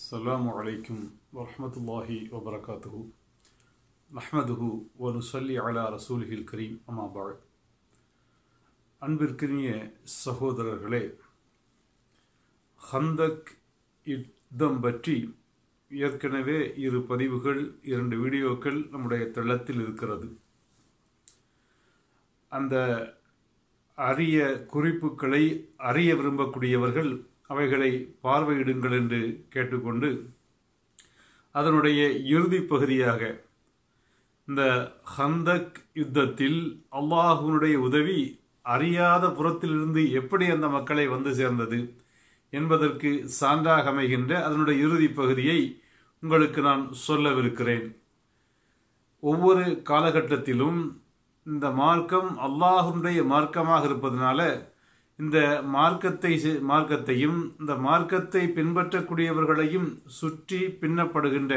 السلام عليكم ورحمة الله وبركاته نحمده ونصلي على رسوله الكريم أما بعد அன்பிற்கினிய சகோதரர்களே ஹந்தக் யுத்தம் பற்றி ஏற்கனவே இரு பதிவுகள் இரண்டு வீடியோக்கள் நம்முடைய தளத்தில் இருக்கிறது அந்த அரிய குறிப்புகளை அறிய விரும்பக்கூடியவர்கள் அவைகளை பார்வையிடுங்கள் என்று கேட்டுக்கொண்டு அதனுடைய இறுதி பகுதியாக இந்த ஹந்தக் யுத்தத்தில் அல்லாஹுனுடைய உதவி அறியாத புறத்திலிருந்து எப்படி அந்த மக்களை வந்து சேர்ந்தது என்பதற்கு சான்றாக அமைகின்ற அதனுடைய இறுதி பகுதியை உங்களுக்கு நான் சொல்லவிருக்கிறேன் ஒவ்வொரு காலகட்டத்திலும் இந்த மார்க்கம் அல்லாஹுடைய மார்க்கமாக இருப்பதனால இந்த மார்க்கத்தை மார்க்கத்தையும் இந்த மார்க்கத்தை பின்பற்றக்கூடியவர்களையும் சுற்றி பின்னப்படுகின்ற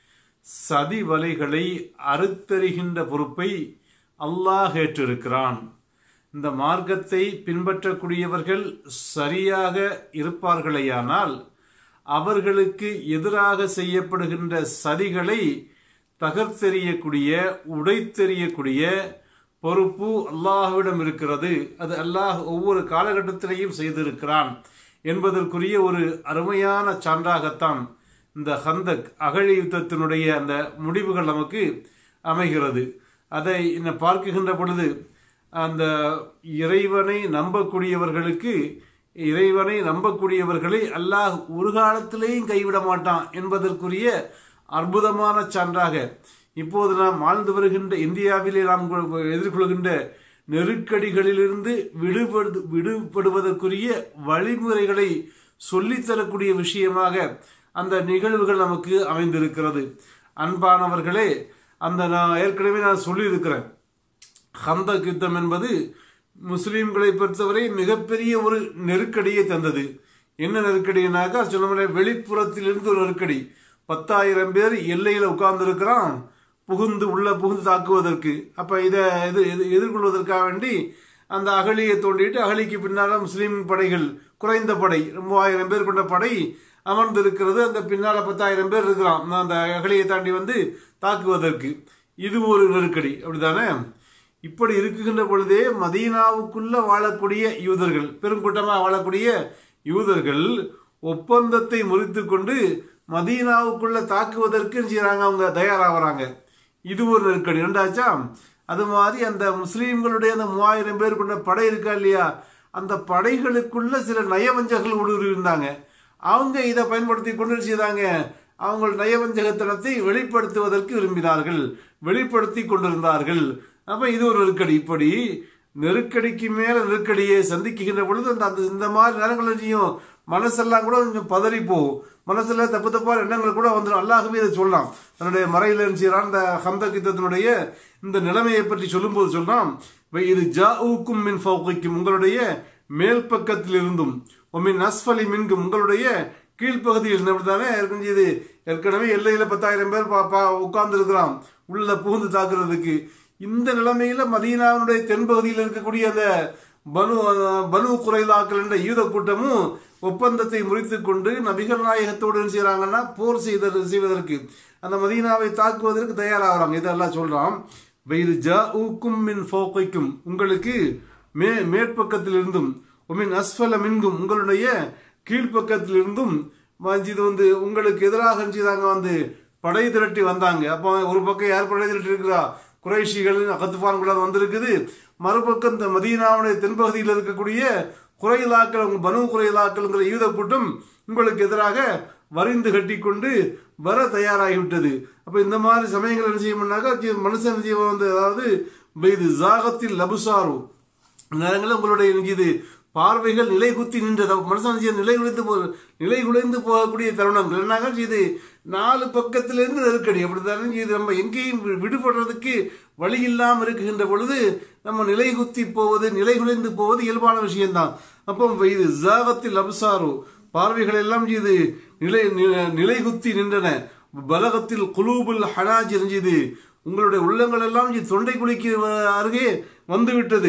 சதி வலைகளை அறுத்தறிகின்ற பொறுப்பை அல்லாஹ் ஏற்றிருக்கிறான் இந்த மார்க்கத்தை பின்பற்றக்கூடியவர்கள் சரியாக இருப்பார்களேயானால் அவர்களுக்கு எதிராக செய்யப்படுகின்ற சதிகளை தகர்த்தெறியக்கூடிய உடைத்தெறியக்கூடிய பொறுப்பு அல்லாஹ்விடம் இருக்கிறது அது அல்லாஹ் ஒவ்வொரு காலகட்டத்திலையும் செய்திருக்கிறான் என்பதற்குரிய ஒரு அருமையான சான்றாகத்தான் இந்த ஹந்தக் அகழி யுத்தத்தினுடைய அந்த முடிவுகள் நமக்கு அமைகிறது அதை இன்னும் பார்க்குகின்ற பொழுது அந்த இறைவனை நம்பக்கூடியவர்களுக்கு இறைவனை நம்பக்கூடியவர்களை அல்லாஹ் ஒரு காலத்திலேயும் கைவிட மாட்டான் என்பதற்குரிய அற்புதமான சான்றாக இப்போது நாம் வாழ்ந்து வருகின்ற இந்தியாவிலே நாம் எதிர்கொள்கின்ற நெருக்கடிகளிலிருந்து விடுபடு விடுபடுவதற்குரிய வழிமுறைகளை சொல்லித்தரக்கூடிய விஷயமாக அந்த நிகழ்வுகள் நமக்கு அமைந்திருக்கிறது அன்பானவர்களே அந்த நான் ஏற்கனவே நான் சொல்லியிருக்கிறேன் ஹந்தக் யுத்தம் என்பது முஸ்லீம்களை பொறுத்தவரை மிகப்பெரிய ஒரு நெருக்கடியை தந்தது என்ன நெருக்கடினாக்கா சொன்ன வெளிப்புறத்திலிருந்து ஒரு நெருக்கடி பத்தாயிரம் பேர் எல்லையில் உட்கார்ந்துருக்கிறான் புகுந்து உள்ள புகுந்து தாக்குவதற்கு அப்போ இதை இது எதிர்கொள்வதற்காக வேண்டி அந்த அகழியை தோண்டிட்டு அகழிக்கு பின்னால் முஸ்லீம் படைகள் குறைந்த படை மூவாயிரம் பேர் கொண்ட படை அமர்ந்து இருக்கிறது அந்த பின்னால் பத்தாயிரம் பேர் இருக்கிறான் அந்த அகழியை தாண்டி வந்து தாக்குவதற்கு இது ஒரு நெருக்கடி அப்படிதானே இப்படி இருக்குகின்ற பொழுதே மதீனாவுக்குள்ள வாழக்கூடிய யூதர்கள் பெருங்கூட்டமாக வாழக்கூடிய யூதர்கள் ஒப்பந்தத்தை முறித்து கொண்டு மதீனாவுக்குள்ள தாக்குவதற்கு செய்கிறாங்க அவங்க தயாராகிறாங்க இது ஒரு நெருக்கடி ரெண்டாச்சா அது மாதிரி அந்த முஸ்லீம்களுடைய அந்த மூவாயிரம் பேர் கொண்ட படை இருக்கா இல்லையா அந்த படைகளுக்குள்ள சில நயவஞ்சகர்கள் ஊடுருவிருந்தாங்க அவங்க இதை பயன்படுத்தி கொண்டு செய்தாங்க அவங்க நயவஞ்சகத்தனத்தை வெளிப்படுத்துவதற்கு விரும்பினார்கள் வெளிப்படுத்தி கொண்டிருந்தார்கள் அப்ப இது ஒரு நெருக்கடி இப்படி நெருக்கடிக்கு மேல நெருக்கடியை சந்திக்கின்ற பொழுது அந்த அந்த இந்த மாதிரி நேரங்கள் செய்யும் மனசெல்லாம் கூட கொஞ்சம் பதறி போகும் மனசுல தப்பு தப்பான எண்ணங்கள் கூட வந்துடும் அல்லாஹவே இதை சொல்லலாம் தன்னுடைய மறையில் செய்யறான் இந்த ஹந்த கித்தத்தினுடைய இந்த நிலைமையை பற்றி சொல்லும்போது சொல்றான் இது ஜாவுக்கும் மின் ஃபவுக்கும் உங்களுடைய மேல் பக்கத்தில் இருந்தும் மின் அஸ்ஃபலி மின்கும் உங்களுடைய கீழ்ப்பகுதியில் இருந்தபடிதானே இது ஏற்கனவே எல்லையில பத்தாயிரம் பேர் உட்கார்ந்து இருக்கிறான் உள்ள புகுந்து தாக்குறதுக்கு இந்த நிலைமையில மதீனாவுடைய தென்பகுதியில் இருக்கக்கூடிய அந்த பனு பனு குறைலாக்கள் என்ற யூத கூட்டமும் ஒப்பந்தத்தை முறித்து கொண்டு நபிகள் நாயகத்தோடு என்ன செய்யறாங்கன்னா போர் செய்த செய்வதற்கு அந்த மதீனாவை தாக்குவதற்கு தயாராகிறாங்க இதெல்லாம் சொல்றான் வெயில் ஜா ஊக்கும் மின் ஃபோக்கைக்கும் உங்களுக்கு மே மேற்பக்கத்தில் இருந்தும் மின் அஸ்ஃபல மின்கும் உங்களுடைய கீழ்ப்பக்கத்தில் இருந்தும் இது வந்து உங்களுக்கு எதிராக செய்தாங்க வந்து படை திரட்டி வந்தாங்க அப்போ ஒரு பக்கம் யார் படை திரட்டி இருக்கிறா குறைஷிகள் அகத்துபான்குள்ள வந்திருக்குது மறுபக்கம் இந்த மதீனாவுடைய தென்பகுதியில் இருக்கக்கூடிய குறையிலாக்கள் பனு குறையிலாக்கள்ங்கிற யூத கூட்டம் உங்களுக்கு எதிராக வரிந்து கட்டி கொண்டு வர தயாராகிவிட்டது அப்ப இந்த மாதிரி சமயங்கள் என்ன செய்யணும்னாக்கா மனுஷன் ஜீவன் வந்து அதாவது இது ஜாகத்தில் லபுசாரு நேரங்களில் உங்களுடைய இது பார்வைகள் நிலை குத்தி நின்றது மனுஷன் நிலை குலைந்து போ நிலை குலைந்து போகக்கூடிய தருணங்கள் என்னங்க இது நாலு பக்கத்திலிருந்து நெருக்கடி அப்படித்தானே இது நம்ம எங்கேயும் விடுபடுறதுக்கு வழி இல்லாமல் இருக்குகின்ற பொழுது நம்ம நிலை குத்தி போவது நிலை குலைந்து போவது இயல்பான விஷயம்தான் அப்போ இது ஜாகத்தில் அப்சாரு பார்வைகள் எல்லாம் இது நிலை நிலை குத்தி நின்றன பலகத்தில் குலூபுல் ஹனாஜ் இருந்தது உங்களுடைய உள்ளங்கள் எல்லாம் தொண்டை குழிக்கு அருகே வந்துவிட்டது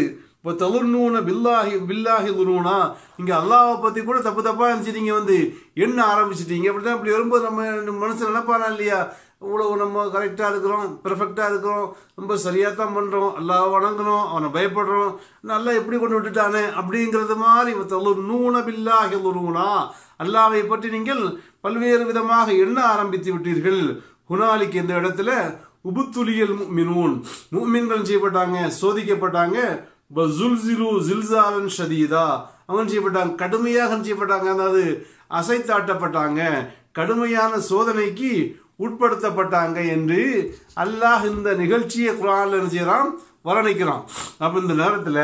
இப்போ தலுர்னூன பில்லாஹி பில்லாஹி துருனா நீங்க அல்லாஹ்வை பத்தி கூட தப்பு தப்பா இருந்துச்சு நீங்க வந்து என்ன ஆரம்பிச்சிட்டீங்க அப்படிதான் இப்படி வரும்போது நம்ம மனசு நினைப்பானா இல்லையா இவ்வளவு நம்ம கரெக்டாக இருக்கிறோம் பெர்ஃபெக்டாக இருக்கிறோம் ரொம்ப சரியாக தான் பண்ணுறோம் அல்லாஹ் வணங்குறோம் அவனை பயப்படுறோம் நல்லா எப்படி கொண்டு விட்டுட்டானே அப்படிங்கிறது மாதிரி தலுர் நூன பில்லாஹி துருனா அல்லாவை பற்றி நீங்கள் பல்வேறு விதமாக எண்ண ஆரம்பித்து விட்டீர்கள் ஹுனாலிக்கு இந்த இடத்துல உபுத்துலியல் முக்மினூன் முக்மின்கள் செய்யப்பட்டாங்க சோதிக்கப்பட்டாங்க பசுல்சிலு ஜில்சாலன் ஷதீதா அவங்க செய்யப்பட்டாங்க கடுமையாக செய்யப்பட்டாங்க அதாவது அசைத்தாட்டப்பட்டாங்க கடுமையான சோதனைக்கு உட்படுத்தப்பட்டாங்க என்று அல்லாஹ் இந்த நிகழ்ச்சியை குரான்ல என்ன செய்யறான் வர்ணிக்கிறான் அப்ப இந்த நேரத்துல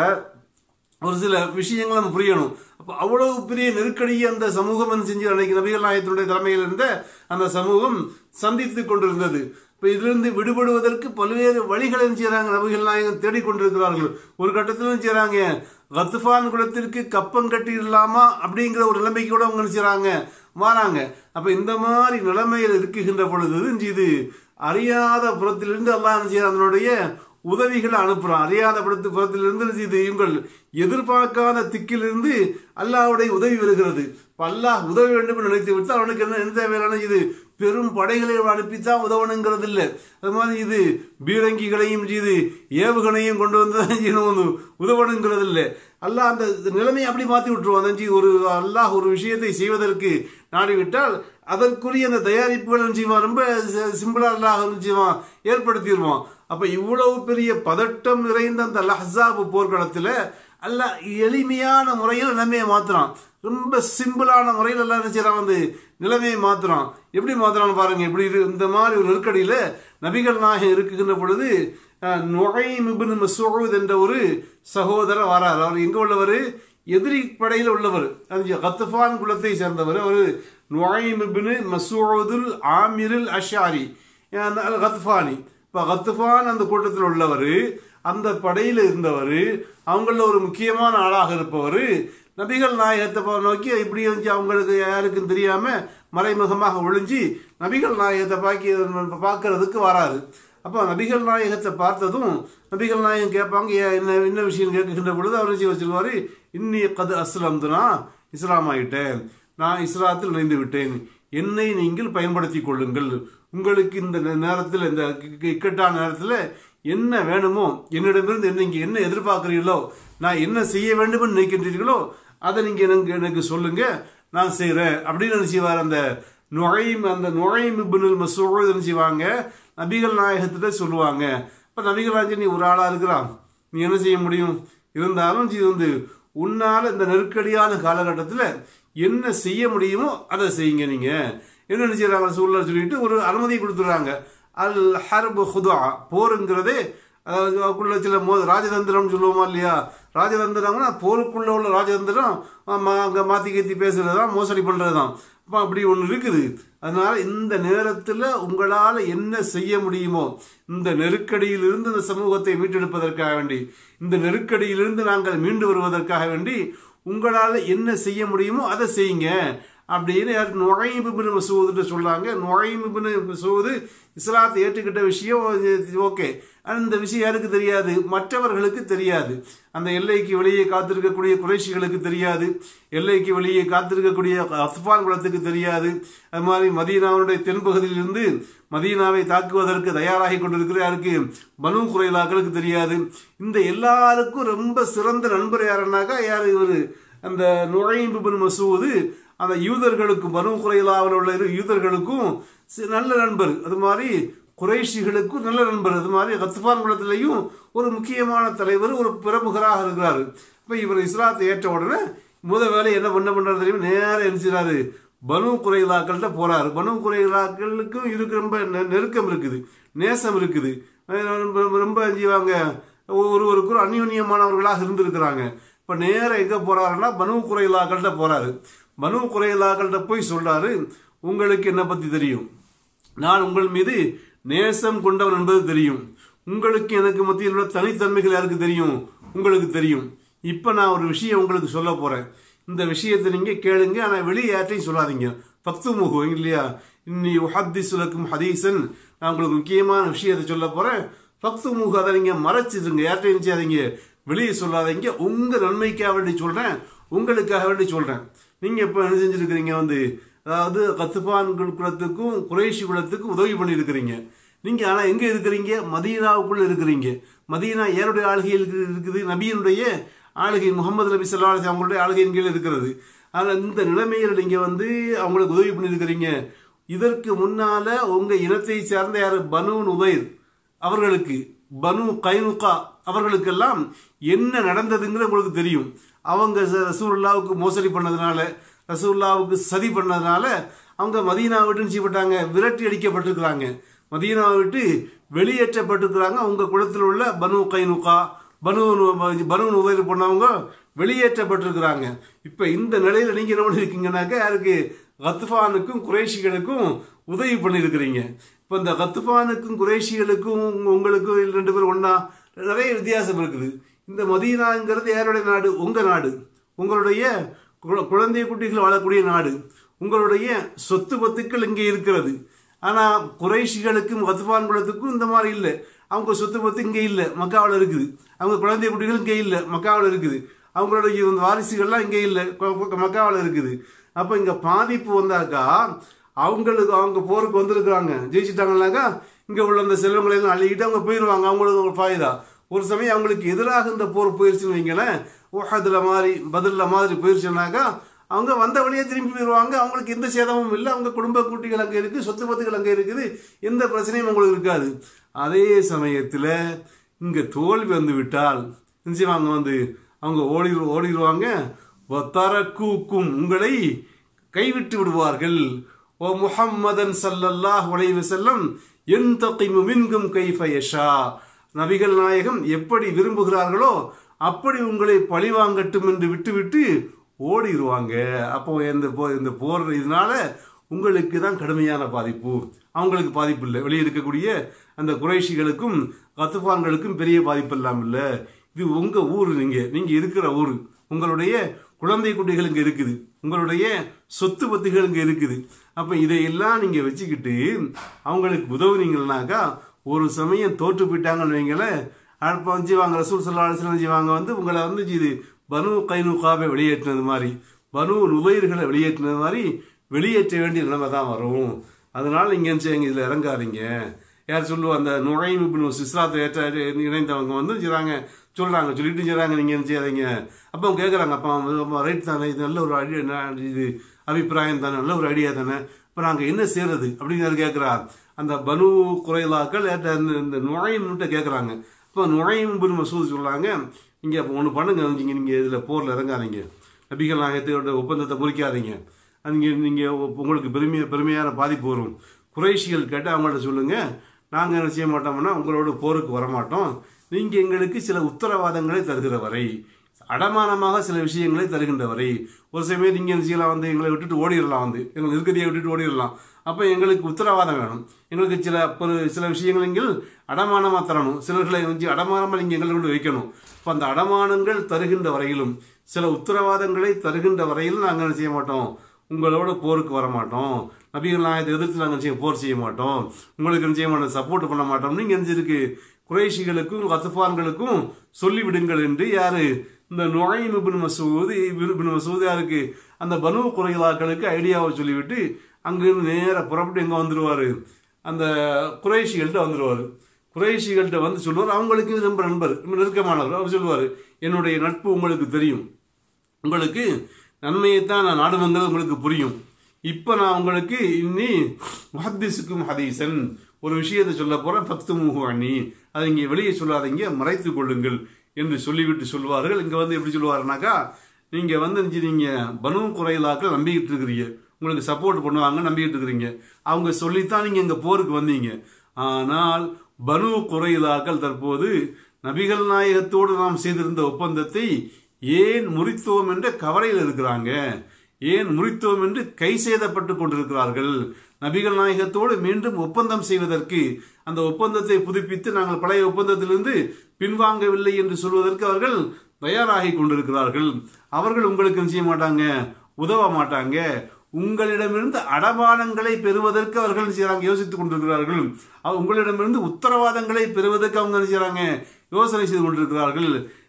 ஒரு சில விஷயங்கள் நம்ம புரியணும் அப்போ அவ்வளவு பெரிய நெருக்கடியை அந்த சமூகம் என்ன செஞ்சு அன்னைக்கு நபிகள் நாயகத்தினுடைய தலைமையில் இருந்த அந்த சமூகம் சந்தித்து கொண்டிருந்தது இப்போ இதிலிருந்து விடுபடுவதற்கு பல்வேறு வழிகள் என்ன செய்யறாங்க நபிகள் நாயகம் தேடிக்கொண்டிருக்கிறார்கள் ஒரு கட்டத்தில் என்ன செய்யறாங்க கத்துஃபான் குலத்திற்கு கப்பம் கட்டிடலாமா அப்படிங்கிற ஒரு நிலைமைக்கு கூட அவங்க என்ன செய்யறாங்க மாறாங்க அப்ப இந்த மாதிரி நிலைமையில் இருக்குகின்ற பொழுது இது அறியாத புறத்திலிருந்து அல்லாஹ் என்ன செய்யறான் அதனுடைய உதவிகளை அனுப்புறான் அறியாத படத்து புறத்திலிருந்து இது இவங்கள் எதிர்பார்க்காத திக்கிலிருந்து அல்லாஹ்வுடைய உதவி வருகிறது இப்ப அல்லாஹ் உதவ வேண்டும் என்று நினைத்து விட்டு அவனுக்கு என்ன என்ன தேவையான இது பெரும் படைகளை அனுப்பித்தான் உதவணுங்கிறது இல்லை அது மாதிரி இது பீரங்கிகளையும் இது ஏவுகணையும் கொண்டு வந்து தான் செய்யணும் வந்து உதவணுங்கிறது இல்லை அல்லாஹ் அந்த நிலைமையை அப்படி மாற்றி விட்டுருவான் அதான் செய்து ஒரு அல்லாஹ் ஒரு விஷயத்தை செய்வதற்கு நாடிவிட்டால் அதற்குரிய அந்த தயாரிப்புகள் என்ன செய்வான் ரொம்ப சிம்பிளா அல்லாஹ் என்ன செய்வான் ஏற்படுத்திடுவான் அப்ப இவ்வளவு பெரிய பதட்டம் நிறைந்த அந்த லஹ்ஸாப் போர்க்களத்தில் அல்லாஹ் எளிமையான முறையில் நிலைமையை மாத்துறான் ரொம்ப சிம்பிளான முறையில் எல்லாம் என்ன செய்யறான் வந்து நிலைமையை மாத்துறான் எப்படி மாத்துறான்னு பாருங்க இப்படி இரு- இந்த மாதிரி ஒரு நெருக்கடியில நபிகள் நாயகம் இருக்குகின்ற பொழுது அஹ், நுகைம் இப்னு மஸ்ஊத் என்ற ஒரு சகோதரர் வரார் அவர் எங்க உள்ளவர் எதிரி படையில் உள்ளவர் அது கத்துஃபான் குலத்தை சேர்ந்தவர் அவர் நுகைம் இப்னு மஸ்ஊதுல் ஆமிருல் அஷாரி அல் கத்ஃபானி இப்போ கத்துஃபான் அந்த கூட்டத்தில் உள்ளவர் அந்த படையில் இருந்தவர் அவங்கள ஒரு முக்கியமான ஆளாக இருப்பவர் நபிகள் நாயகத்தை பா- நோக்கி இப்படி வந்து அவங்களுக்கு யாருக்கும் தெரியாம மறைமுகமாக ஒளிஞ்சு நபிகள் நாயகத்தை பாக்கி பார்க்கறதுக்கு வராது அப்போ நபிகள் நாயகத்தை பார்த்ததும் நபிகள் நாயகம் கேட்பாங்க "ஏன் என்ன என்ன விஷயம் கேட்கின்ற பொழுது அவர் செய்ய சொல்லுவார் இன்னி கது அஸ்லம்துனா இஸ்லாம் ஆயிட்டேன் நான் இஸ்லாத்தில் இணைந்து விட்டேன் என்னை நீங்கள் பயன்படுத்தி கொள்ளுங்கள் உங்களுக்கு இந்த நே- நேரத்தில் இந்த இக்க- இக்க- இக்கட்டான நேரத்தில் என்ன வேணுமோ என்னிடமிருந்து என்ன நீங்க என்ன எதிர்பார்க்கிறீர்களோ நான் என்ன செய்ய வேண்டும் என்று நினைக்கின்றீர்களோ அதை நீங்க எனக்கு எனக்கு சொல்லுங்க நான் செய்கிறேன் அப்படின்னு என்ன செய்வார் அந்த நுழையும் அந்த நுழையும் இப்னுல் மசூத் என்ன செய்வாங்க நபிகள் நாயகத்திட்ட சொல்லுவாங்க இப்ப நபிகள் நாயகம் நீ ஒரு ஆளா இருக்கிறான் நீ என்ன செய்ய முடியும் இருந்தாலும் இது வந்து உன்னால இந்த நெருக்கடியான காலகட்டத்தில் என்ன செய்ய முடியுமோ அதை செய்யுங்க நீங்க என்ன செய்யறாங்க சூழல் சொல்லிட்டு ஒரு அனுமதி கொடுத்துறாங்க அல் ஹர்பு ஹுதா போருங்கிறதே அதாவது அதுக்குள்ள சில மோ ராஜதந்திரம் சொல்லுவோமா இல்லையா ராஜதந்திரம்னா போருக்குள்ள உள்ள ராஜதந்திரம் ஆமா, அங்க மாத்தி கீத்தி பேசுறது தான் மோசடி பண்றது தான் அப்ப அப்படி ஒன்று இருக்குது அதனால இந்த நேரத்தில் உங்களால் என்ன செய்ய முடியுமோ இந்த நெருக்கடியிலிருந்து இந்த சமூகத்தை மீட்டெடுப்பதற்காக வேண்டி இந்த நெருக்கடியிலிருந்து நாங்கள் மீண்டு வருவதற்காக வேண்டி உங்களால் என்ன செய்ய முடியுமோ அதை செய்யுங்க அப்படின்னு யார் நுழைபிபின் மசூதுன்னு சொல்றாங்க நுழைபிபின் மசூது இஸ்லாத்தை ஏற்றுக்கிட்ட விஷயம் ஓகே அந்த விஷயம் யாருக்கு தெரியாது மற்றவர்களுக்கு தெரியாது அந்த எல்லைக்கு வெளியே காத்திருக்கக்கூடிய குறைஷிகளுக்கு தெரியாது எல்லைக்கு வெளியே காத்திருக்கக்கூடிய அத்பான் குலத்துக்கு தெரியாது அது மாதிரி மதீனாவுடைய தென்பகுதியில் இருந்து மதீனாவை தாக்குவதற்கு தயாராகி கொண்டிருக்கிற யாருக்கு பனு குறைலாக்களுக்கு தெரியாது இந்த எல்லாருக்கும் ரொம்ப சிறந்த நண்பர் யாருன்னாக்கா யார் இவர் அந்த நுழைபிபின் மசூது அந்த யூதர்களுக்கும் பனு குறைலாவில் உள்ள இரு யூதர்களுக்கும் சி- நல்ல நண்பர் அது மாதிரி குறைஷிகளுக்கும் நல்ல நண்பர் அது மாதிரி கத்துபான் குலத்திலையும் ஒரு முக்கியமான தலைவர் ஒரு பிரமுகராக இருக்கிறார் இப்போ இவர் இஸ்லாத்தை ஏற்ற உடனே முத வேலை என்ன பண்ண பண்றது தெரியும் நேரம் எரிஞ்சிடாரு பனு குறைலாக்கள்கிட்ட போறாரு பனு குறைலாக்களுக்கும் இதுக்கு ரொம்ப நெ- நெருக்கம் இருக்குது நேசம் இருக்குது அஹ் ரொம்ப- ரொம்ப செய்வாங்க ஒருவருக்கு ஒரு அந்யோன்யமானவர்களாக இருந்திருக்கிறாங்க இப்போ நேரம் எங்கே போறாருன்னா பனு குறைலாக்கள்கிட்ட போறாரு பனு குறைலாக்கள்கிட்ட போய் சொல்றாரு உங்களுக்கு என்ன பத்தி தெரியும் நான் உங்கள் மீது நேசம் கொண்டவன் என்பது தெரியும் உங்களுக்கு எனக்கு மத்தியில் உள்ள தனித்தன்மைகள் யாருக்கு தெரியும் உங்களுக்கு தெரியும் இப்போ நான் ஒரு விஷயம் உங்களுக்கு சொல்ல போறேன் இந்த விஷயத்தை நீங்க கேளுங்க ஆனால் வெளியே யார்ட்டையும் சொல்லாதீங்க பக்து முகம் இல்லையா இன்னி உஹத்தி சுலக்கும் ஹதீசன் நான் உங்களுக்கு முக்கியமான விஷயத்தை சொல்ல போறேன் பக்து முகம் அதை நீங்க மறைச்சிடுங்க யார்ட்டையும் செய்யாதீங்க வெளியே சொல்லாதீங்க உங்க நன்மைக்காக வேண்டி சொல்றேன் உங்களுக்காக வேண்டி சொல்றேன் நீங்க இப்ப என்ன செஞ்சிருக்கிறீங்க வந்து அதாவது கத்துபான் குலத்துக்கும் குறைஷி குலத்துக்கும் உதவி பண்ணியிருக்கிறீங்க நீங்க ஆனா எங்க இருக்கிறீங்க மதீனாவுக்குள்ள இருக்கிறீங்க மதீனா யாருடைய ஆளுகையில் இருக்கு- இருக்குது நபியினுடைய ஆளுகை முகமது நபி ஸல்லல்லாஹு அலைஹி வஸல்லம் அவங்களுடைய ஆளுகையின் கீழ் இருக்கிறது ஆனால் இந்த நிலைமையில் நீங்க வந்து அவங்களுக்கு உதவி பண்ணியிருக்கிறீங்க இதற்கு முன்னால உங்க இனத்தை சேர்ந்த யாரு பனு நுதைர் அவர்களுக்கு பனு கைனுகா அவர்களுக்கெல்லாம் என்ன நடந்ததுங்கிற உங்களுக்கு தெரியும் அவங்க ச- ரசூலுல்லாவுக்கு மோசடி பண்ணதுனால ரசூலுல்லாவுக்கு சதி பண்ணதுனால அவங்க மதீனா விட்டு செய்யப்பட்டாங்க விரட்டி அடிக்கப்பட்டிருக்கிறாங்க மதீனாவை விட்டு வெளியேற்றப்பட்டிருக்கிறாங்க அவங்க குளத்தில் உள்ள பனு கைனுகா பனு நு- பனு நுதைர் பண்ணவங்க வெளியேற்றப்பட்டிருக்கிறாங்க இப்ப இந்த நிலையில நீங்க என்ன பண்ணிருக்கீங்கன்னாக்கா யாருக்கு கத்துஃபானுக்கும் குறைஷிகளுக்கும் உதவி பண்ணியிருக்கிறீங்க இப்ப இந்த கத்துஃபானுக்கும் குறைஷிகளுக்கும் உங்களுக்கும் இது ரெண்டு பேரும் ஒண்ணா நிறைய வித்தியாசம் இருக்குது இந்த மதீனாங்கிறது யாருடைய நாடு உங்க நாடு உங்களுடைய குழ- குழந்தை குட்டிகள் வாழக்கூடிய நாடு உங்களுடைய சொத்து பத்துக்கள் இங்கே இருக்கிறது ஆனா குறைஷிகளுக்கும் கத்துஃபான் குலத்துக்கும் இந்த மாதிரி இல்லை அவங்க சொத்து பத்து இங்கே இல்லை மக்காவில் இருக்குது அவங்க குழந்தை குட்டிகள் இங்கே இல்லை மக்காவில் இருக்குது அவங்களுடைய இந்த வாரிசுகள்லாம் இங்கே இல்லை மக்காவில் இருக்குது அப்போ இங்கே பாதிப்பு வந்தாக்கா அவங்களுக்கு அவங்க போருக்கு வந்திருக்கிறாங்க ஜெயிச்சிட்டாங்கனாக்கா இங்கே உள்ள அந்த செல்வங்களை எல்லாம் அள்ளிக்கிட்டு அவங்க போயிடுவாங்க அவங்களுக்கு ஒரு ஃபாயுதா ஒரு சமயம் அவங்களுக்கு எதிராக இந்த போர் போயிருச்சுன்னு வைங்களேன் ஓஹதுல மாதிரி பதில்ல மாதிரி போயிருச்சுனாக்கா அவங்க வந்த வழியே திரும்பி போயிடுவாங்க அவங்களுக்கு எந்த சேதமும் இல்லை அவங்க குடும்ப குட்டிகள் அங்கே இருக்குது சொத்து பத்துகள் அங்கே இருக்குது எந்த பிரச்சனையும் உங்களுக்கு இருக்காது அதே சமயத்தில் இங்கே தோல்வி வந்து விட்டால் என்ன செய்வாங்க வந்து அவங்க ஓடி ஓடிடுவாங்க கூக்கும் உங்களை கைவிட்டு விடுவார்கள் ஓ முஹம்மதன் ஸல்லல்லாஹு அலைஹி வஸல்லம் யன்தகிமு மின்கும் கைஃப யஷா நபிகள் நாயகம் எப்படி விரும்புகிறார்களோ அப்படி உங்களை பழிவாங்கட்டும் என்று விட்டுவிட்டு ஓடிடுவாங்க அப்போ இந்த போ இந்த போர் இதனால உங்களுக்கு தான் கடுமையான பாதிப்பு அவங்களுக்கு பாதிப்பு இல்லை வெளியே இருக்கக்கூடிய அந்த குறைஷிகளுக்கும் கத்துபான்களுக்கும் பெரிய பாதிப்பு இல்லாமல் இல்லை இது உங்க ஊர் நீங்க நீங்க இருக்கிற ஊர் உங்களுடைய குழந்தை குட்டிகள் இங்க இருக்குது உங்களுடைய சொத்து பத்துகள் இங்க இருக்குது அப்ப இதையெல்லாம் நீங்க வச்சுக்கிட்டு அவங்களுக்கு உதவுனீங்கன்னாக்கா ஒரு சமயம் தோற்று போயிட்டாங்கன்னு வைங்களேன் அப்போ வந்து வாங்க ரசூல் சல்லா அலிஸ்லாம் செய்வாங்க வந்து உங்களை வந்து இது பனு கைனுகாவை வெளியேற்றினது மாதிரி பனு நுபைர்களை வெளியேற்றினது மாதிரி வெளியேற்ற வேண்டிய நிலைமை தான் வரும் அதனால நீங்க என்ன செய்யுங்க இதுல இறங்காதீங்க யார் சொல்லுவா அந்த நுழைவு இப்படி சிஸ்லாத்தை ஏற்ற இணைந்தவங்க வந்து செய்றாங்க சொல்றாங்க சொல்லிட்டு செய்றாங்க நீங்க என்ன செய்யாதீங்க அப்போ அவங்க கேட்குறாங்க அப்பா ரைட் தானே இது நல்ல ஒரு ஐடியா இது அபிப்பிராயம் தானே நல்ல ஒரு ஐடியா தானே இப்போ நாங்கள் என்ன செய்யறது அப்படின்னு கேட்குறா அந்த பனு குறைலாக்கள் ஏற்ற அந்த இந்த நுழையும்னுட்டு கேட்குறாங்க இப்போ நுழையும் பின் மசூத் சொல்றாங்க இங்கே அப்போ ஒன்று பண்ணுங்க நீங்கள் நீங்கள் இதில் போரில் இறங்காதீங்க நபிகள் நாயகத்தோட ஒப்பந்தத்தை முறிக்காதீங்க நீங்கள் நீங்கள் உங்களுக்கு பெருமைய பெருமையான பாதிப்பு வரும் குறைஷிகள் கேட்டால் அவங்கள்ட்ட சொல்லுங்க நாங்கள் என்ன செய்ய மாட்டோம்னா உங்களோட போருக்கு வரமாட்டோம் நீங்கள் எங்களுக்கு சில உத்தரவாதங்களை தருகிற வரை அடமானமாக சில விஷயங்களை தருகின்ற வரை ஒரு சமயம் நீங்கள் என்ன செய்யலாம் வந்து எங்களை விட்டுட்டு ஓடிடலாம் வந்து எங்களை இருக்கிறதையை விட்டுட்டு ஓடிடலாம் அப்போ எங்களுக்கு உத்தரவாதம் வேணும் எங்களுக்கு சில ஒரு சில விஷயங்கள் நீங்கள் அடமானமாக தரணும் சிலர்களை வந்து அடமானமாக நீங்கள் எங்களை கொண்டு வைக்கணும் இப்போ அந்த அடமானங்கள் தருகின்ற வரையிலும் சில உத்தரவாதங்களை தருகின்ற வரையிலும் நாங்கள் என்ன செய்ய மாட்டோம் உங்களோட போருக்கு வர மாட்டோம் நபிகள் நாயகத்தை எதிர்த்து நாங்கள் செய்ய போர் செய்ய மாட்டோம் உங்களுக்கு என்ன செய்ய மாட்டோம் சப்போர்ட் பண்ண மாட்டோம் நீங்க என்ன இருக்கு குறைஷிகளுக்கும் கத்துஃபான்களுக்கும் சொல்லிவிடுங்கள் என்று யாரு இந்த நுழையும் இபின் மசூத் இபின் மசூத் யாருக்கு அந்த பனு குறைலாக்களுக்கு ஐடியாவை சொல்லிவிட்டு அங்கிருந்து நேராக புறப்பட்டு எங்க வந்துருவாரு அந்த குறைஷிகள்கிட்ட வந்துருவாரு குறைஷிகள்கிட்ட வந்து சொல்லுவார் அவங்களுக்கு ரொம்ப நண்பர் ரொம்ப நெருக்கமானவர் அவர் சொல்லுவார் என்னுடைய நட்பு உங்களுக்கு தெரியும் உங்களுக்கு நன்மையைத்தான் நான் நாடுவங்கிறது உங்களுக்கு புரியும் இப்போ நான் உங்களுக்கு இன்னி முஹத்திஸுக்கும் ஹதீசன் ஒரு விஷயத்தை சொல்ல போறேன் பத்து முகு அண்ணி அதை இங்கே வெளியே சொல்லாதீங்க மறைத்து கொள்ளுங்கள் என்று சொல்லிவிட்டு சொல்வார்கள் இங்கே வந்து எப்படி சொல்லுவாருனாக்கா நீங்க வந்து நீங்க பனு குறைலாக்கள் நம்பிக்கிட்டு இருக்கிறீங்க உங்களுக்கு சப்போர்ட் பண்ணுவாங்க நம்பிக்கிட்டு இருக்கிறீங்க அவங்க சொல்லித்தான் நீங்க இங்க போருக்கு வந்தீங்க ஆனால் பனு குறைலாக்கள் தற்போது நபிகள் நாயகத்தோடு நாம் செய்திருந்த ஒப்பந்தத்தை ஏன் முறித்தோம் என்ற கவலையில் இருக்கிறாங்க ஏன் முறித்தோம் என்று கை செய்தப்பட்டு கொண்டிருக்கிறார்கள் நபிகள் நாயகத்தோடு மீண்டும் ஒப்பந்தம் செய்வதற்கு அந்த ஒப்பந்தத்தை புதுப்பித்து நாங்கள் பழைய ஒப்பந்தத்திலிருந்து பின்வாங்கவில்லை என்று சொல்வதற்கு அவர்கள் தயாராகி கொண்டிருக்கிறார்கள் அவர்கள் உங்களுக்கு செய்ய மாட்டாங்க உதவ மாட்டாங்க உங்களிடமிருந்து அடமானங்களை பெறுவதற்கு அவர்கள் செய்யறாங்க யோசித்துக் கொண்டிருக்கிறார்கள் உங்களிடமிருந்து உத்தரவாதங்களை பெறுவதற்கு அவங்க செய்யறாங்க யோசனை செய்து கொண்டிருக்கிறார்கள்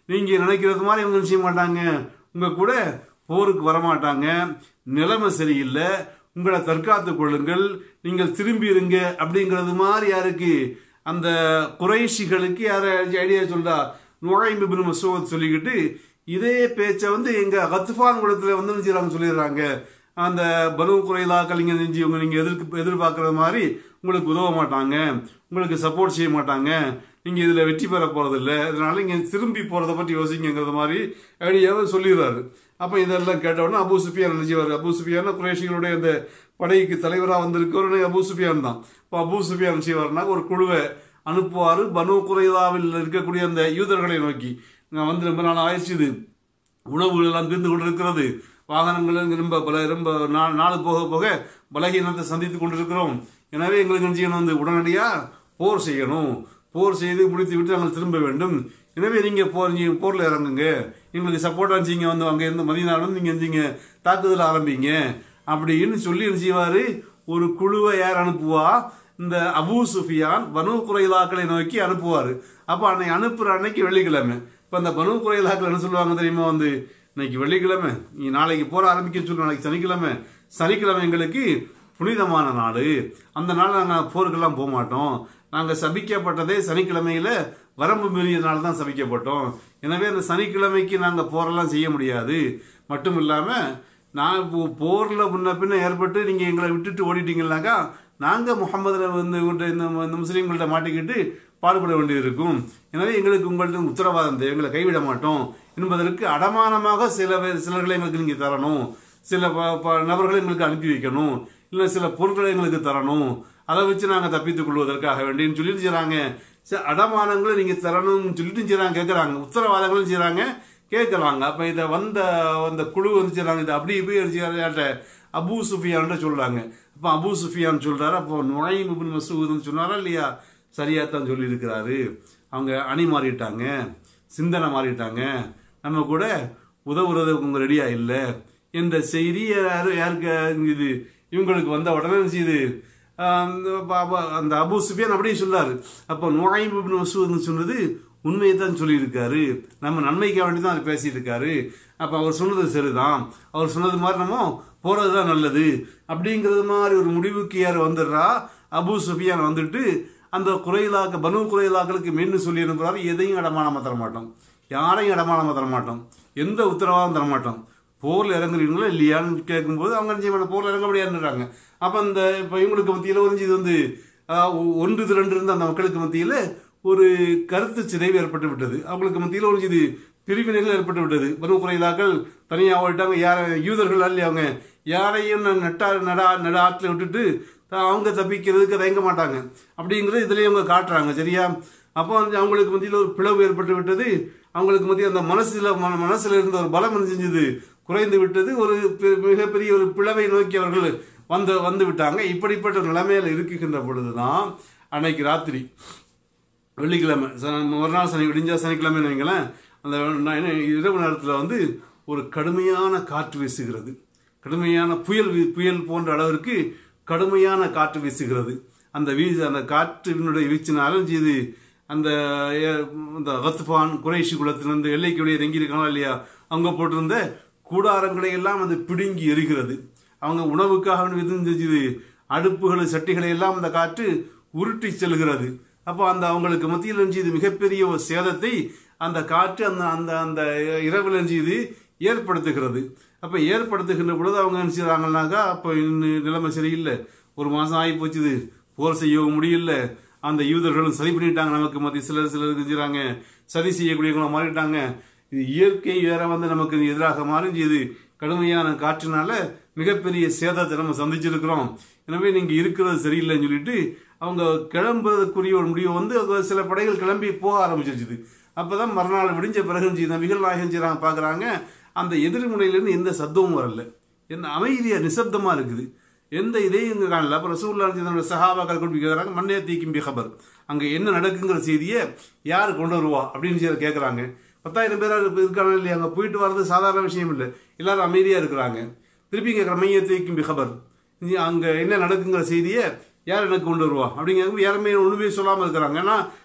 நீங்க நினைக்கிறது மாதிரி இவங்க செய்ய மாட்டாங்க உங்க கூட போருக்கு வரமாட்டாங்க நிலைமை சரியில்லை உங்களை தற்காத்துக் கொள்ளுங்கள் நீங்கள் திரும்பி இருங்க அப்படிங்கிறது மாதிரி யாருக்கு அந்த குறைஷிகளுக்கு யார ஐடியா சொல்றா நுழைம்பு பின் மசூத் சொல்லிக்கிட்டு இதே பேச்சை வந்து எங்க கத்துஃபான் குளத்துல வந்து என்ன செய்றாங்க சொல்லிடுறாங்க அந்த பனு குறைலாக்கள் இங்க நெஞ்சு இவங்க நீங்க எதிர்க்கு எதிர்பார்க்கறது மாதிரி உங்களுக்கு உதவ மாட்டாங்க உங்களுக்கு சப்போர்ட் செய்ய மாட்டாங்க நீங்க இதுல வெற்றி பெற போறது இல்ல அதனால நீங்க திரும்பி போறத பற்றி யோசிங்கிறது மாதிரி ஐடியாவை சொல்லிடுறாரு அப்ப இதெல்லாம் கேட்ட உடனே அபு சுஃபியான் நினைச்சுவார் அபு சுஃபியான் குரேஷிகளுடைய அந்த படைக்கு தலைவராக வந்திருக்கவர் அபு சுஃபியான் தான் இப்போ அபு சுஃபியான் செய்வார்னா ஒரு குழுவை அனுப்புவார் பனு குறைதாவில் இருக்கக்கூடிய அந்த யூதர்களை நோக்கி நான் வந்து ரொம்ப நாள் ஆயிடுச்சு இது உணவுகள் எல்லாம் தீர்ந்து கொண்டிருக்கிறது வாகனங்கள் இங்க ரொம்ப பல ரொம்ப நா- நாள் போக போக பலகீனத்தை சந்தித்து கொண்டிருக்கிறோம் எனவே எங்களுக்கு என்ன செய்யணும் வந்து உடனடியாக போர் செய்யணும் போர் செய்து முடித்து விட்டு நாங்கள் திரும்ப வேண்டும் எனவே நீங்கள் போர் நீங்க போரில் இறங்குங்க எங்களுக்கு சப்போர்ட்டாக இருந்துச்சிங்க வந்து அங்கே இருந்து மதியனாலும் நீங்கள் இருந்தீங்க தாக்குதல் ஆரம்பிங்க அப்படின்னு சொல்லி என்ன செய்வார் ஒரு குழுவை யார் அனுப்புவா இந்த அபூ சுஃபியான் பனு குறைலாக்களை நோக்கி அனுப்புவார் அப்போ அன்னைக்கு அனுப்புகிற அன்னைக்கு வெள்ளிக்கிழமை இப்போ அந்த பனு குறைலாக்கள் என்ன சொல்லுவாங்க தெரியுமா வந்து இன்னைக்கு வெள்ளிக்கிழமை நீ நாளைக்கு போற ஆரம்பிக்க சொல்லு நாளைக்கு சனிக்கிழமை சனிக்கிழமை எங்களுக்கு புனிதமான நாள் அந்த நாள் நாங்கள் போருக்கெல்லாம் போக மாட்டோம் நாங்கள் சபிக்கப்பட்டதே சனிக்கிழமையில வரம்பு மீறிய நாள் தான் சபிக்கப்பட்டோம் எனவே அந்த சனிக்கிழமைக்கு நாங்கள் போரெல்லாம் செய்ய முடியாது மட்டும் இல்லாமல் நான் இப்போ போரில் முன்ன பின்ன ஏற்பட்டு நீங்கள் எங்களை விட்டுட்டு ஓடிட்டீங்கன்னாக்கா நாங்கள் முகமதுல வந்து இவர்கிட்ட இந்த இந்த முஸ்லீம்கள்ட்ட மாட்டிக்கிட்டு பாடுபட வேண்டியிருக்கும் எனவே எங்களுக்கு உங்கள்ட்ட உத்தரவாதம் தேவை எங்களை கைவிட மாட்டோம் என்பதற்கு அடமானமாக சில பேர் சிலர்களை எங்களுக்கு நீங்கள் தரணும் சில ப- ப- நபர்களை எங்களுக்கு அனுப்பி வைக்கணும் இல்லை சில பொருட்களை எங்களுக்கு தரணும் அதை வச்சு நாங்கள் தப்பித்துக் கொள்வதற்காக வேண்டின்னு சொல்லிட்டு செய்கிறாங்க சரி அடமானங்களை நீங்கள் தரணும்னு சொல்லிட்டு செய்கிறாங்க கேட்குறாங்க உத்தரவாதங்களும் செய்கிறாங்க கேட்கலாங்க அப்போ இதை வந்த அந்த குழு வந்து செய்கிறாங்க இதை அப்படி இப்படி அடிச்சு அபூ சுஃபியான்ட்டு சொல்றாங்க அப்போ அபூ சுஃபியான் சொல்றாரு அப்போ நுழையும் இபின் மசூதுன்னு சொன்னாரா இல்லையா சரியா தான் சொல்லியிருக்கிறாரு அவங்க அணி மாறிட்டாங்க சிந்தனை மாறிட்டாங்க நம்ம கூட உதவுறதுக்கு உங்க ரெடியா இல்லை என்ற செய்தி யாரு யாருக்கு இது இவங்களுக்கு வந்த உடனே என்ன செய்யுது ஆஹ் அந்த பாபா அந்த அபூ சுஃபியான் அப்படியே சொல்லாரு அப்போ நுழையும் இபின் மசூதுன்னு சொன்னது உண்மையை தான் சொல்லியிருக்காரு நம்ம நன்மைக்காக வேண்டி தான் அவர் பேசியிருக்காரு அப்போ அவர் சொன்னது சரிதான் அவர் சொன்னது மாதிரி நம்ம போகிறது தான் நல்லது அப்படிங்கிறது மாதிரி ஒரு முடிவுக்கு யார் வந்துடுறா அபு சுஃபியான் வந்துட்டு அந்த குறையிலாக்க பனு குறையிலாக்களுக்கு மென்னு சொல்லி அனுப்புறாரு எதையும் இடமானமாக தர மாட்டோம் யாரையும் இடமானமாக தர மாட்டோம் எந்த உத்தரவாதம் தர மாட்டோம் போரில் இறங்குறீங்களோ இல்லையான்னு கேட்கும்போது அவங்க என்ன செய்ய மாட்டாங்க போரில் இறங்க முடியாதுன்றாங்க அப்போ அந்த இப்போ இவங்களுக்கு மத்தியில் ஒரு இது வந்து ஆஹ், ஒ- ஒன்று இது ரெண்டு இருந்த அந்த மக்களுக்கு மத்தியில் ஒரு கருத்து சிதைவு ஏற்பட்டு விட்டது அவங்களுக்கு மத்தியில் ஒரு இது பிரிவினைகள் ஏற்பட்டு விட்டது பனு குறையிலாக்கள் தனியாக ஓடிட்டாங்க யார யூதர்கள் அல்ல அவங்க யாரையும் ந- நட்டா நடா நட ஆற்றில் விட்டுட்டு த- அவங்க தப்பிக்கிறதுக்கு தயங்க மாட்டாங்க அப்படிங்கிறது இதுலயே அவங்க காட்டுறாங்க சரியா அப்போ வந்து அவங்களுக்கு மத்தியில் ஒரு பிளவு ஏற்பட்டு விட்டது அவங்களுக்கு மத்தியில் அந்த மனசுல மன- மனசுல இருந்த ஒரு பலம் என்ன செஞ்சது குறைந்து விட்டது ஒரு பெ- மிகப்பெரிய ஒரு பிளவை நோக்கி அவர்கள் வந்து வந்து விட்டாங்க இப்படிப்பட்ட நிலைமையில இருக்குகின்ற பொழுதுதான் அன்னைக்கு ராத்திரி வெள்ளிக்கிழமை ச- ஒரு நாள் சனி விடிஞ்சா சனிக்கிழமைன்னு வைங்களேன் அந்த ந- என்ன, இரவு நேரத்தில் வந்து ஒரு கடுமையான காற்று வீசுகிறது கடுமையான புயல் வீ- புயல் போன்ற அளவிற்கு கடுமையான காற்று வீசுகிறது அந்த வீசு அந்த காற்றினுடைய வீச்சினாலும் இது அந்த ஏ- இந்த ரத்பான் குறைஷி குலத்திலிருந்து எல்லைக்கு வெளியே தங்கியிருக்காங்களா இல்லையா அவங்க போட்டிருந்த கூடாரங்களை எல்லாம் அது பிடுங்கி எரிகிறது அவங்க உணவுக்காக இது அடுப்புகள் சட்டிகளை எல்லாம் அந்த காற்று உருட்டி செல்கிறது அப்போ அந்த அவங்களுக்கு மத்தியில் இருந்துச்சு இது மிகப்பெரிய ஒரு சேதத்தை அந்த காற்று அந்த அந்த அந்த இரவில் இருந்துச்சு இது ஏற்படுத்துகிறது அப்போ ஏற்படுத்துகின்ற பொழுது அவங்க என்ன செய்றாங்கன்னாக்கா அப்போ இன்னும் நிலைமை சரியில்லை ஒரு மாதம் ஆகி போச்சு இது போர் செய்யவும் முடியல அந்த யூதர்களும் சதி பண்ணிட்டாங்க நமக்கு மத்திய சிலர் சிலர் செஞ்சுறாங்க சதி செய்யக்கூடியவங்கள மாறிட்டாங்க இது இயற்கை வேற வந்து நமக்கு எதிராக மாறி இது கடுமையான காற்றினால மிகப்பெரிய சேதத்தை நம்ம சந்திச்சிருக்கிறோம் எனவே நீங்க இருக்கிறது சரியில்லைன்னு சொல்லிட்டு அவங்க கிளம்புறதுக்குரிய ஒரு முடிவு வந்து அவங்க சில படைகள் கிளம்பி போக ஆரம்பிச்சிருச்சுது அப்பதான் மறுநாள் விடிஞ்ச பிறகு என்ன செய்யுது, நபிகள் நாயகம் செய்றாங்க பாக்குறாங்க அந்த எதிர்முனையிலிருந்து எந்த சத்தமும் வரல என்ன அமைதியா நிசப்தமா இருக்குது எந்த இதையும் இங்க காணல அப்ப ரசூல்லா தன்னுடைய சஹாபாக்கள் கொண்டு போய் கேட்கறாங்க மன்னே தீக்கும் பிஹபர் அங்க என்ன நடக்குங்கிற செய்தியை யார் கொண்டு வருவா அப்படின்னு சொல்லி கேட்கறாங்க பத்தாயிரம் பேரா இருக்காங்க இல்லையா அங்க போயிட்டு வர்றது சாதாரண விஷயம் இல்லை எல்லாரும் அமைதியா இருக்கிறாங்க திருப்பி கேட்குற மைய தீக்கும் பிஹபர் அங்க என்ன நடக்குங்கிற செய்தியை யார் எனக்கு கொண்டு வருவா அப்படிங்கிறது யாருமே ஒண்ணுமே சொல்லாம இருக்கிறாங்க ஏன்னா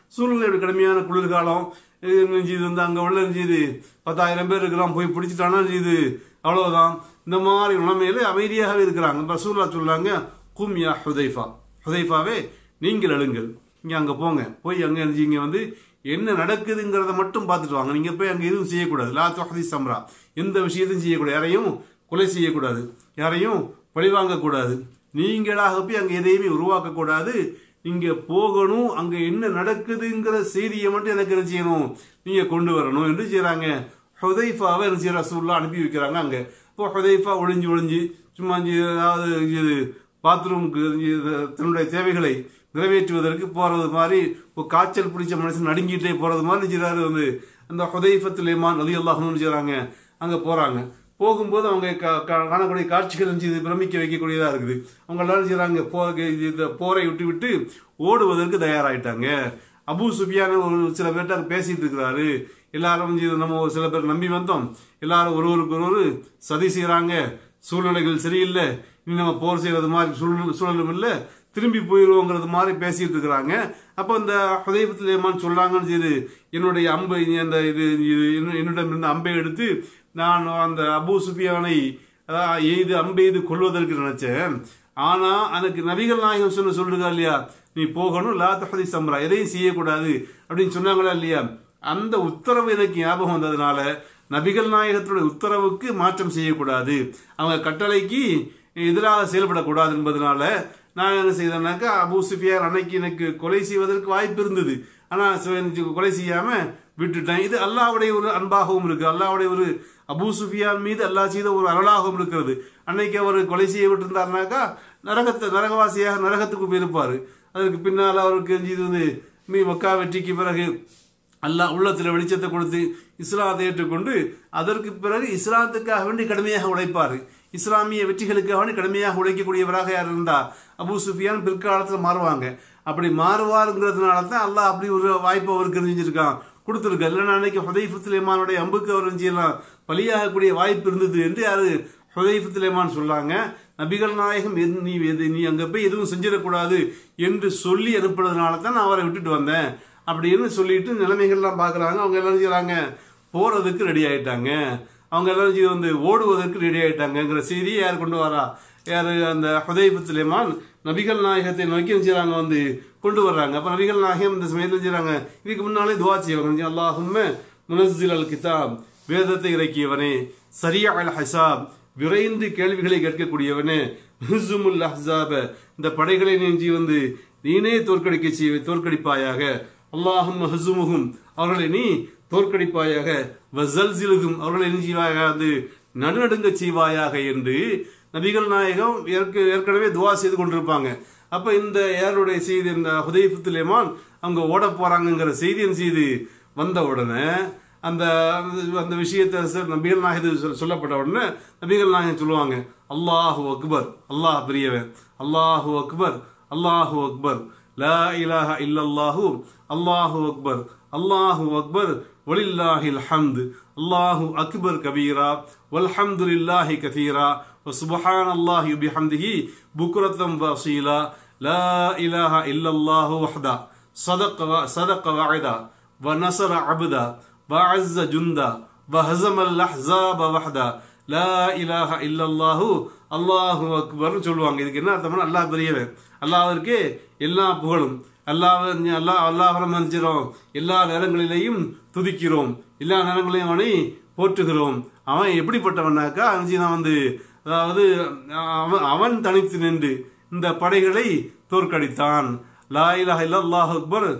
சூழ்நிலை இப்படி கடுமையான குளிர்காலம் இது நெஞ்சுது வந்து அங்கே உள்ள நெஞ்சுது பத்தாயிரம் பேர் இருக்கிறான் போய் பிடிச்சிட்டானா நெஞ்சுது அவ்வளவுதான் இந்த மாதிரி நிலைமையில அமைதியாகவே இருக்கிறாங்க ரசூல்லா சொல்றாங்க கும் யா ஹுதைஃபா ஹுதைஃபாவே நீங்கள் எழுங்கள் நீங்க அங்க போங்க போய் அங்க இங்க வந்து என்ன நடக்குதுங்கிறத மட்டும் பார்த்துட்டு வாங்க நீங்க போய் அங்க எதுவும் செய்யக்கூடாது லா தொஹதி சம்ரா எந்த விஷயத்தையும் செய்யக்கூடாது யாரையும் கொலை செய்யக்கூடாது யாரையும் பழிவாங்கக்கூடாது நீங்களாக போய் அங்க எதையுமே உருவாக்கக்கூடாது நீங்க போகணும் அங்க என்ன நடக்குதுங்கிற செய்தியை மட்டும் எனக்கு என்ன செய்யணும் நீங்க கொண்டு வரணும் என்று செய்யறாங்க ஹுதைஃபாவை என்ன செய்யற ரசூல்லா அனுப்பி வைக்கிறாங்க அங்க இப்போ ஹுதைஃபா ஒளிஞ்சு ஒளிஞ்சு சும்மா இங்க ஏதாவது இது பாத்ரூமுக்கு இது தன்னுடைய தேவைகளை நிறைவேற்றுவதற்கு போறது மாதிரி ஒரு காய்ச்சல் பிடிச்ச மனுஷன் நடுங்கிட்டே போறது மாதிரி செய்றாரு வந்து அந்த ஹுதைஃபத்தில் இமான் அலி அல்லாஹ்னு செய்றாங்க அங்க போறாங்க போகும்போது அவங்க கா- கா- காணக்கூடிய காட்சிகள் வந்து இது பிரமிக்க வைக்கக்கூடியதா இருக்குது அவங்க எல்லாரும் செய்றாங்க போ இந்த போரை விட்டு விட்டு ஓடுவதற்கு தயாராயிட்டாங்க அபூ சுஃபியான ஒரு சில பேர்ட்ட அங்க பேசிட்டு இருக்கிறாரு எல்லாரும் வந்து இது நம்ம ஒரு சில பேர் நம்பி வந்தோம் எல்லாரும் ஒருவருக்கு ஒருவர் சதி செய்றாங்க சூழ்நிலைகள் சரியில்லை இனி நம்ம போர் செய்யறது மாதிரி சூழ்நிலை சூழலும் இல்லை திரும்பி போயிடுவோங்கிறது மாதிரி பேசிட்டு இருக்கிறாங்க அப்போ இந்த ஹுதைபத்தில் ஏமான்னு சொல்றாங்கன்னு சரி என்னுடைய அம்பை அந்த இது இது என்ன- என்னிடம் இருந்த அம்பை எடுத்து நான் அந்த அபூ சுஃபியானை அதாவது எய்து அம்பெய்து கொள்வதற்கு நினைச்சேன் ஆனா எனக்கு நபிகள் நாயகம் சொன்ன சொல்லுங்க இல்லையா நீ போகணும் லா தஹதி சம்ரா எதையும் செய்யக்கூடாது அப்படின்னு சொன்னாங்களா இல்லையா அந்த உத்தரவு எனக்கு ஞாபகம் வந்ததுனால நபிகள் நாயகத்துடைய உத்தரவுக்கு மாற்றம் செய்யக்கூடாது அவங்க கட்டளைக்கு எதிராக செயல்படக்கூடாது என்பதனால நான் என்ன செய்தேன்னாக்கா அபூ சுஃபியார் அன்னைக்கு எனக்கு கொலை செய்வதற்கு வாய்ப்பு இருந்தது ஆனா சிவன் கொலை செய்யாம விட்டுட்டேன் இது அல்லாவுடைய ஒரு அன்பாகவும் இருக்கு அல்லாவுடைய ஒரு அபூ சுஃபியான் மீது அல்லாஹ் செய்த ஒரு அருளாகவும் இருக்கிறது அன்னைக்கு அவர் கொலை செய்ய விட்டிருந்தாருனாக்கா நரகத்தை நரகவாசியாக நரகத்துக்கு போயிருப்பாரு அதற்கு பின்னால் அவருக்கு இது வந்து மீ மக்கா வெற்றிக்கு பிறகு அல்லாஹ் உள்ளத்தில் வெளிச்சத்தை கொடுத்து இஸ்லாத்தை ஏற்றுக்கொண்டு அதற்கு பிறகு இஸ்லாத்துக்காக வேண்டி கடுமையாக உழைப்பார் இஸ்லாமிய வெற்றிகளுக்காக வேண்டி கடுமையாக உழைக்கக்கூடியவராக யார் இருந்தா அபூ சுஃபியான் பிற்காலத்தில் மாறுவாங்க அப்படி மாறுவாருங்கிறதுனால தான் அல்லாஹ் அப்படி ஒரு வாய்ப்பு அவருக்கு செஞ்சிருக்கான் கொடுத்துருக்கு இல்லைன்னா அன்னைக்கு ஹுதைஃபுத்துலேமானுடைய அம்புக்கு அவர் செய்யலாம் பலியாகக்கூடிய வாய்ப்பு இருந்தது என்று யாரு ஹுதைஃபுத்துலேமான் சொல்லாங்க நபிகள் நாயகம் எது- நீ எது நீ அங்க போய் எதுவும் செஞ்சிடக்கூடாது என்று சொல்லி அனுப்புனதுனால தான் நான் அவரை விட்டுட்டு வந்தேன் அப்படின்னு சொல்லிட்டு நிலைமைகள்லாம் பார்க்கறாங்க அவங்க எல்லாரும் செய்றாங்க போறதுக்கு ரெடி ஆயிட்டாங்க அவங்க எல்லாரும் செய்து வந்து ஓடுவதற்கு ரெடி ஆயிட்டாங்கங்கிற செய்தியை யார் கொண்டு வரா யார் அந்த ஹுதைபு சுலைமான் நபிகள் நாயகத்தை நோக்கி என்ன செய்றாங்க வந்து கொண்டு வர்றாங்க அப்ப நபிகள் நாயகம் இந்த சமயத்தில் செய்றாங்க இதுக்கு முன்னாலே துவா செய்வாங்க அல்லாஹும்ம முனஸ்ஸில் அல் கிதாப் வேதத்தை இறக்கியவனே சரியா அல் ஹசாப் விரைந்து கேள்விகளை கேட்கக்கூடியவனே ஹுசுமுல் அஹ்ஸாப இந்த படைகளை நெஞ்சி வந்து நீனே தோற்கடிக்க செய்வ தோற்கடிப்பாயாக அல்லாஹும் ஹசுமுகும் அவர்களை நீ தோற்கடிப்பாயாக வசல்சிலுகும் அவர்களை நெஞ்சிவாயாக அது நடுநடுங்க செய்வாயாக என்று நபிகள் நாயகம் ஏற்க- ஏற்கனவே துவா செய்து கொண்டிருப்பாங்க அப்ப இந்த யாருடைய செய்தி இந்த ஹுதைஃபுத்துலேமான் அவங்க ஓட போறாங்கங்கிற செய்தி என்ன செய்து வந்த உடனே அந்த அந்த விஷயத்தை சார் நபிகள் நாயகம் சொல்ல- சொல்லப்பட்ட உடனே நபிகள் நாயகம் சொல்லுவாங்க அல்லாஹு அக்பர் அல்லாஹ் பெரியவன் அல்லாஹு அக்பர் அல்லாஹு அக்பர் லா இலாஹ இல்லல்லாஹு அல்லாஹு அக்பர் அல்லாஹு அக்பர் வலில்லாஹில் ஹம்து அல்லாஹு அக்பர் கபீரா வல்ஹம்துலில்லாஹி கதீரா وسبحان الله بحمده بكرة وأصيلا لا إله إلا الله وحده صدق و- صدق وعدا ونصر عبدا وعز جندا وهزم الأحزاب وحدا லா இலாஹ இல்லல்லாஹு அல்லாஹு அக்பர்னு சொல்லுவாங்க இதுக்கு என்ன அர்த்தம்னா அல்லாஹ் பெரியவன் அல்லாஹ்விற்கு எல்லா புகழும் அல்லாஹ் அல்லாஹ் அல்லாஹ் நினைச்சிரோம் எல்லா நேரங்களிலேயும் துதிக்கிறோம் எல்லா நேரங்களையும் அவனை போற்றுகிறோம் அவன் எப்படிப்பட்டவனாக்கா அவன் வந்து அதாவது அவன் அவன் தனித்து நின்று இந்த படைகளை தோற்கடித்தான் லா இலாஹ இல்லல்லாஹு அக்பர்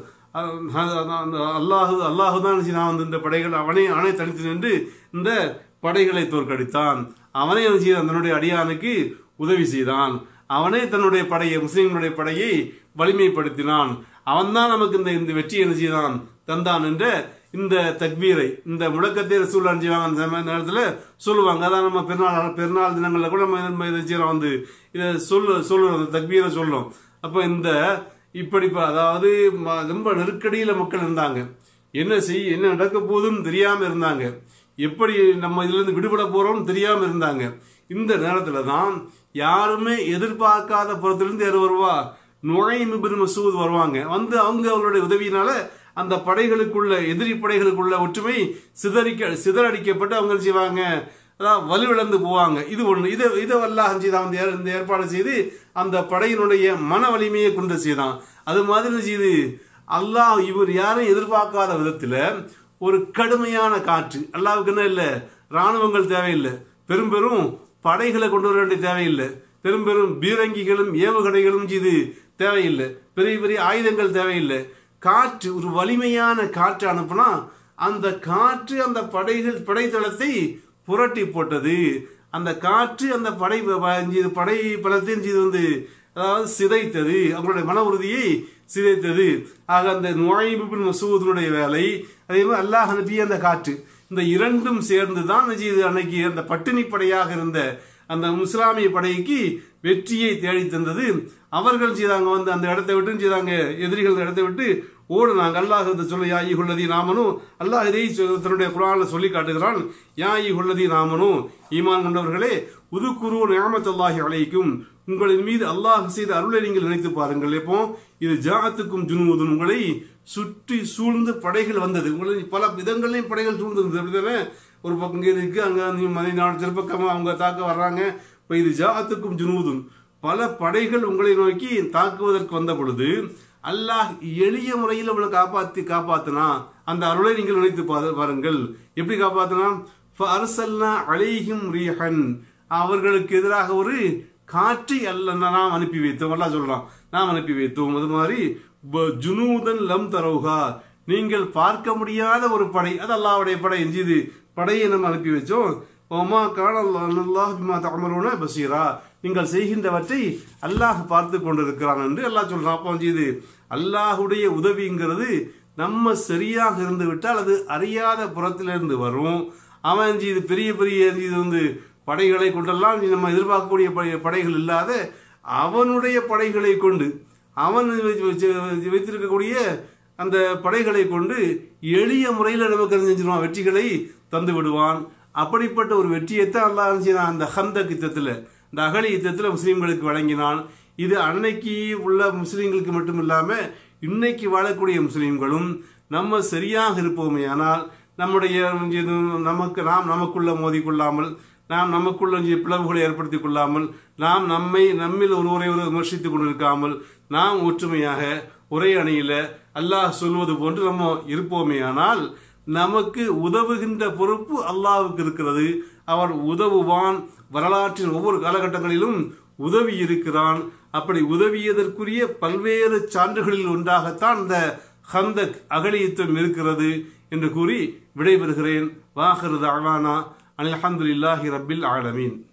அல்லாஹு அல்லாஹு தான் நான் வந்து இந்த படைகள் அவனே அவனே தனித்து நின்று இந்த படைகளை தோற்கடித்தான் அவனே என்ன செய்தான் தன்னுடைய அடியானுக்கு உதவி செய்தான் அவனே தன்னுடைய படையை முஸ்லிம்களுடைய படையை வலிமைப்படுத்தினான் அவன்தான் நமக்கு இந்த இந்த வெற்றியை என்ன செய்தான் தந்தான் என்ற இந்த தக்பீரை இந்த முழக்கத்தை ரசூல் அணிஞ்சுவாங்க அந்த சமய நேரத்தில் சொல்லுவாங்க அதான் நம்ம பெருநாள் பெருநாள் தினங்களில் கூட நம்ம நம்ம இதை செய்யறோம் வந்து இதை சொல்லு சொல்லுறோம் அந்த தக்பீரை சொல்லும் அப்போ இந்த இப்படி ப- அதாவது ம- ரொம்ப நெருக்கடியில மக்கள் இருந்தாங்க என்ன செய் என்ன நடக்க போகுதுன்னு தெரியாம இருந்தாங்க எப்படி நம்ம இதுல இருந்து விடுபட போறோம்னு தெரியாம இருந்தாங்க இந்த நேரத்துல தான் யாருமே எதிர்பார்க்காத புறத்திலிருந்து யார் வருவா நுழைம் இப்னு மசூத் வருவாங்க வந்து அவங்க அவங்களுடைய உதவியினால அந்த படைகளுக்குள்ள எதிரி படைகளுக்குள்ள ஒற்றுமை சிதறிக்க சிதறடிக்கப்பட்டு அவங்க என்ன செய்வாங்க அதாவது வலுவிழந்து போவாங்க இது ஒண்ணு இதை இதை அல்லாஹ் செய்தான் வந்து ஏ- இந்த ஏற்பாடு செய்து அந்த படையினுடைய மன வலிமையை கொண்டு செய்தான் அது மாதிரி என்ன செய்து அல்லாஹ் இவர் யாரும் எதிர்பார்க்காத விதத்துல ஒரு கடுமையான காற்று அல்லாவுக்கு என்ன இல்லை ராணுவங்கள் தேவையில்லை பெரும் பெரும் படைகளை கொண்டு வர வேண்டிய தேவையில்லை பெரும் பெரும் பீரங்கிகளும் ஏவுகணைகளும் இது தேவையில்லை பெரிய பெரிய ஆயுதங்கள் தேவையில்லை காற்று ஒரு வலிமையான காற்று அனுப்புனா அந்த காற்று அந்த படைகள் படைத்தளத்தை புரட்டி போட்டது அந்த காற்று அந்த படை ப- இது படை பலத்தையும் இது வந்து அதாவது சிதைத்தது அவங்களுடைய மன உறுதியை சிதைத்தது ஆக அந்த நுழைபின் மசூதனுடைய வேலை அதே மாதிரி அல்லாஹ் அனுப்பிய அந்த காற்று இந்த இரண்டும் சேர்ந்து தான் இது அன்னைக்கு அந்த பட்டினி படையாக இருந்த அந்த முஸ்லாமிய படைக்கு வெற்றியை தேடி தந்தது அவர்கள் செய்தாங்க வந்து அந்த இடத்தை விட்டு செய்தாங்க எதிரிகள் அந்த இடத்தை விட்டு ஓடுனாங்க அல்லாஹ் இதை சொல்ல யாயி கொள்ளதி நாமனும் அல்லாஹ் இதை சொ- தன்னுடைய குரான்ல சொல்லி காட்டுகிறான் யாயி கொள்ளதி நாமனும் ஈமான் கொண்டவர்களே உதுக்குரு நியாமத்தல்லாஹி அலைக்கும் உங்களின் மீது அல்லாஹ் செய்த அருளை நீங்கள் நினைத்து பாருங்கள் எப்போ இது ஜாத்துக்கும் ஜுனூதும் உங்களை சுற்றி சூழ்ந்து படைகள் வந்தது உங்களை பல விதங்களையும் படைகள் சூழ்ந்து அப்படிதானே ஒரு பக்கம் இங்க இருக்கு அங்க மதி நாடு திருப்பக்கமா அவங்க தாக்க வர்றாங்க இப்ப இது ஜாத்துக்கும் ஜுனூதும் பல படைகள் உங்களை நோக்கி தாக்குவதற்கு வந்த பொழுது அல்லாஹ் எளிய முறையில் உங்களை காப்பாத்தி காப்பாத்தினா அந்த அருளை நீங்கள் நினைத்து பா- பாருங்கள் எப்படி காப்பாத்தினா அரசல்னா அலைஹிம் ரீஹன் அவர்களுக்கு எதிராக ஒரு காற்றை அல்ல நாம் அனுப்பி வைத்தோம் அல்லாஹ் சொல்றான் நாம் அனுப்பி வைத்தோம் அது மாதிரி ப- ஜுனூதன் லம் தரவுகா நீங்கள் பார்க்க முடியாத ஒரு படை அது அல்லாஹ்வுடைய படை எஞ்சிது படையை நம்ம அனுப்பி வச்சோம் ஓமா காணல்லாஹ் பிமா தமருன பசீரா நீங்கள் செய்கின்றவற்றை அல்லாஹ் பார்த்து கொண்டிருக்கிறான் என்று அல்லாஹ் சொல்றான் அப்போ இது அல்லாஹுடைய உதவிங்கிறது நம்ம சரியாக இருந்து விட்டால் அது அறியாத புறத்திலிருந்து வரும் அவன் இது பெரிய பெரிய இது வந்து படைகளை கொண்டெல்லாம் நம்ம எதிர்பார்க்கக்கூடிய படை- படைகள் இல்லாத அவனுடைய படைகளை கொண்டு அவன் வச்சு- வச்சு- வைத்திருக்கக்கூடிய அந்த படைகளை கொண்டு எளிய முறையில் நமக்கு என்ன செஞ்சிருவான் வெற்றிகளை தந்து விடுவான் அப்படிப்பட்ட ஒரு வெற்றியைத்தான் அல்லாஹ் என்ன செய்தான் அந்த ஹந்த யுத்தத்தில் இந்த அகலி யுத்தத்தில் முஸ்லீம்களுக்கு வழங்கினான் இது அன்னைக்கு உள்ள முஸ்லீம்களுக்கு மட்டும் இல்லாம இன்னைக்கு வாழக்கூடிய முஸ்லீம்களும் நம்ம சரியாக இருப்போமே ஆனால் நம்முடைய இது நமக்கு நாம் நமக்குள்ள மோதிக்கொள்ளாமல் நாம் நமக்குள்ள இந்த பிளவுகளை ஏற்படுத்திக் கொள்ளாமல் நாம் நம்மை நம்மில் ஒருவரை ஒரு விமர்சித்துக் கொண்டிருக்காமல் நாம் ஒற்றுமையாக ஒரே அணியில அல்லாஹ் சொல்வது போன்று நம்ம இருப்போமே ஆனால் நமக்கு உதவுகின்ற பொறுப்பு அல்லாஹ்வுக்கு இருக்கிறது அவர் உதவுவான் வரலாற்றின் ஒவ்வொரு காலகட்டங்களிலும் உதவி இருக்கிறான் அப்படி உதவியதற்குரிய பல்வேறு சான்றுகளில் ஒன்றாகத்தான் இந்த ஹந்தக் அகலியுத்தம் இருக்கிறது என்று கூறி விடைபெறுகிறேன் வாஹிருது அலானா அல்ஹம்துலில்லாஹி ரப்பில் ஆலமீன்